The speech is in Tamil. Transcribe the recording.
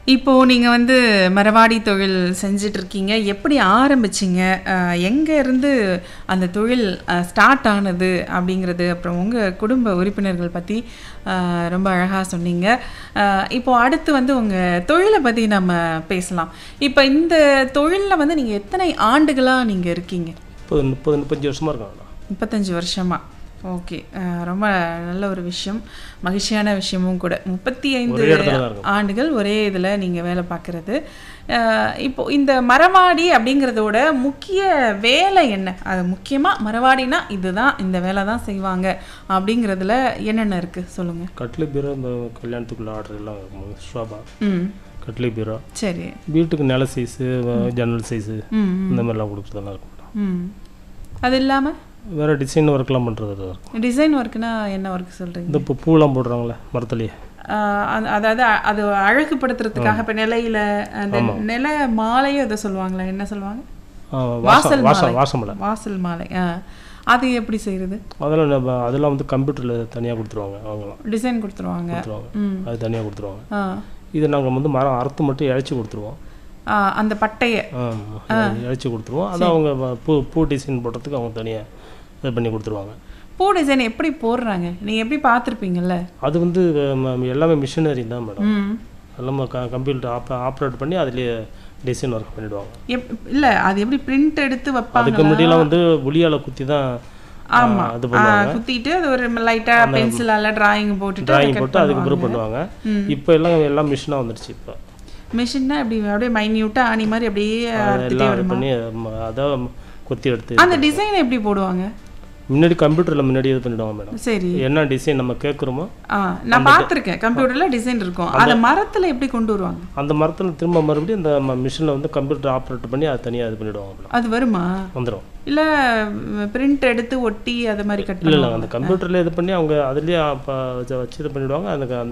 இப்போ நீங்க வந்து மரவாடி தொழில் செஞ்சுட்டு இருக்கீங்க எப்படி ஆரம்பிச்சீங்க அஹ், எங்க இருந்து அந்த தொழில் ஸ்டார்ட் ஆனது அப்படிங்கிறது அப்புறம் உங்க குடும்ப உறுப்பினர்கள் பத்தி அஹ், ரொம்ப அழகா சொன்னீங்க அஹ், இப்போ அடுத்து வந்து உங்க தொழிலை பத்தி நம்ம பேசலாம் இப்போ இந்த தொழில்ல வந்து நீங்க எத்தனை ஆண்டுகளா நீங்க இருக்கீங்க முப்பது முப்பது முப்பத்தஞ்சு வருஷமாக இருக்காங்கண்ணா முப்பத்தஞ்சு வருஷமா ஓகே ரொம்ப நல்ல ஒரு விஷயம் மகிழ்ச்சியான விஷயமும் கூட முப்பத்தி ஐந்து ஒரே இடத்துல தான் இருக்கும். ஆண்டுகள் ஒரே இதில் நீங்கள் வேலை பார்க்குறது இப்போ இந்த மரவாடி அப்படிங்கிறதோட முக்கிய வேலை என்ன அது முக்கியமாக மரவாடினா இதுதான் இந்த வேலை தான் செய்வாங்க அப்படிங்கிறதுல என்னென்ன இருக்குது சொல்லுங்கள் கட்லி பீரோ இந்த கல்யாணத்துக்குள்ள ஆர்டர் எல்லாம் இருக்கும் ஷோபா ம் கட்லி பீரோ சரி வீட்டுக்கு நில சைஸு ஜன்னல் சைஸு ம் இந்த மாதிரிலாம் கொடுக்குறதெல்லாம் இருக்கும் மேடம் ம் அது இல்லாமல் வேறு டிசைன் ஒர்க்லாம் பண்ணுறது இருக்கும் டிசைன் ஒர்க்குனா என்ன ஒர்க் சொல்கிறீங்க இந்த இப்போ பூலாம் போடுறாங்களே மரத்துலேயே ஆஹ் அது- அதாவது அ- அது அழகுபடுத்துறதுக்காக இப்ப நிலையில அந்த நில மாலையோ அதை சொல்லுவாங்களே என்ன சொல்லுவாங்க வாசல் வாசம் வாசம் மாலை. வாசமலை வாசல் மாலை ஆ. அது எப்படி செய்யறது அதெல்லாம் நம்ம அதெல்லாம் வந்து கம்ப்யூட்டரில் தனியாக கொடுத்துருவாங்க அவங்களாம் டிசைன் கொடுத்துருவாங்க கொடுத்துருவாங்க ம் அது தனியாக கொடுத்துருவாங்க ஆ. இது நாங்கள் வந்து மரம் அறுத்து மட்டும் இழைச்சி கொடுத்துருவோம் ஆ, அந்த பட்டைய இழைச்சி கொடுத்துருவோம் அது அவங்க வ- பூ பூ டிசைன் போடுறதுக்கு அவங்க தனியாக இது பண்ணி கொடுத்துருவாங்க பூ டிசைன் எப்படி போடுறாங்க நீங்க எப்படி பார்த்துருப்பீங்கல்ல அது வந்து ம- எல்லாமே மிஷினரி தான் மேடம் ம் எல்லாம் க கம்ப்யூட்டர் ஆப் ஆப்ரேட் பண்ணி அதுலேயே டிசைன் ஒர்க் பண்ணிடுவாங்க எப் இல்ல அது எப்படி பிரிண்ட் எடுத்து வைப்பாங்க அதுக்கு முன்னாடிலாம் வந்து ஒளியால் குத்தி தான் ஆ, ஆமா அது ஆ, பண்ணுவாங்க குத்திட்டு அது ஒரு லைட்டா பென்சிலால டிராயிங் போட்டுட்டு டிராயிங் போட்டு அதுக்கப்புறம் பண்ணுவாங்க ம். இப்போ எல்லாம் எல்லாம் மிஷினாக வந்துருச்சு இப்போ மிஷின்னா அப்படி அப்படியே மைன்யூட்டா ஆணி மாதிரி அப்படியே அறுத்துட்டே எல்லாம் இது வருமா பண்ணி ம- அதான் கொத்தி எடுத்து அந்த டிசைன் எப்படி போடுவாங்க முன்னாடி கம்ப்யூட்டரில் முன்னாடி இது பண்ணிடுவாங்க மேடம் சரி என்ன டிசைன் நம்ம கேட்குறோமோ ஆ நான் பார்த்துருக்கேன் கம்ப்யூட்டர்ல டிசைன் இருக்கும் அதை மரத்துல எப்படி கொண்டு வருவாங்க அந்த மரத்தில் திரும்ப மறுபடியும் அந்த மிஷினில் வந்து கம்ப்யூட்டர் ஆப்ரேட் பண்ணி அதை தனியாக இது பண்ணிடுவாங்க மேடம் அது வருமா வந்துடும் இல்ல பிரிண்ட் எடுத்து ஒட்டி அது மாதிரி கட் இல்லை இல்லை அந்த கம்ப்யூட்டரில் இது பண்ணி அவங்க அதுலேயே வச்சு இது பண்ணிடுவாங்க அந்த அந்த